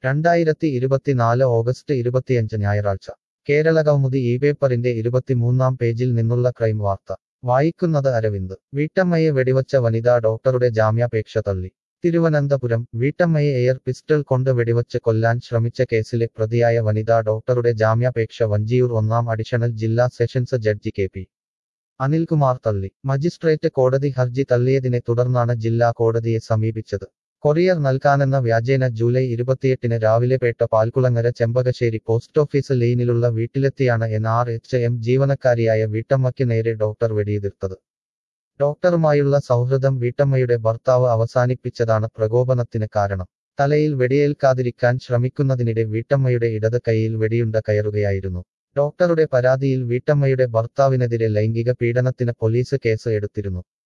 രണ്ടായിരത്തി ഇരുപത്തിനാല് ഓഗസ്റ്റ് ഇരുപത്തിയഞ്ച് ഞായറാഴ്ച കേരള കൗമുദി ഈ പേപ്പറിന്റെ ഇരുപത്തിമൂന്നാം പേജിൽ നിന്നുള്ള ക്രൈം വാർത്ത വായിക്കുന്നത് അരവിന്ദ് വീട്ടമ്മയെ വെടിവച്ച വനിതാ ഡോക്ടറുടെ ജാമ്യാപേക്ഷ തള്ളി തിരുവനന്തപുരം വീട്ടമ്മയെ എയർ പിസ്റ്റൾ കൊണ്ട് വെടിവച്ച് കൊല്ലാൻ ശ്രമിച്ച കേസിലെ പ്രതിയായ വനിതാ ഡോക്ടറുടെ ജാമ്യാപേക്ഷ വഞ്ചിയൂർ ഒന്നാം അഡീഷണൽ ജില്ലാ sessions judge K P Anilkumar തള്ളി മജിസ്ട്രേറ്റ് കോടതി ഹർജി തള്ളിയതിനെ തുടർന്നാണ് ജില്ലാ കോടതിയെ സമീപിച്ചത് കൊറിയർ നൽകാനെന്ന വ്യാജേന ജൂലൈ ഇരുപത്തിയെട്ടിന് രാവിലെ പേട്ട പാൽക്കുളങ്ങര ചെമ്പകശ്ശേരി പോസ്റ്റ് ഓഫീസ് ലൈനിലുള്ള വീട്ടിലെത്തിയാണ് എൻ ആർ എച്ച് എം ജീവനക്കാരിയായ വീട്ടമ്മയ്ക്ക് നേരെ ഡോക്ടർ വെടിയുതിർത്തത് ഡോക്ടറുമായുള്ള സൗഹൃദം വീട്ടമ്മയുടെ ഭർത്താവ് അവസാനിപ്പിച്ചതാണ് പ്രകോപനത്തിന് കാരണം തലയിൽ വെടിയേൽക്കാതിരിക്കാൻ ശ്രമിക്കുന്നതിനിടെ വീട്ടമ്മയുടെ ഇടത് കൈയിൽ വെടിയുണ്ട കയറുകയായിരുന്നു ഡോക്ടറുടെ പരാതിയിൽ വീട്ടമ്മയുടെ ഭർത്താവിനെതിരെ ലൈംഗിക പീഡനത്തിന് പോലീസ് കേസ് എടുത്തിരുന്നു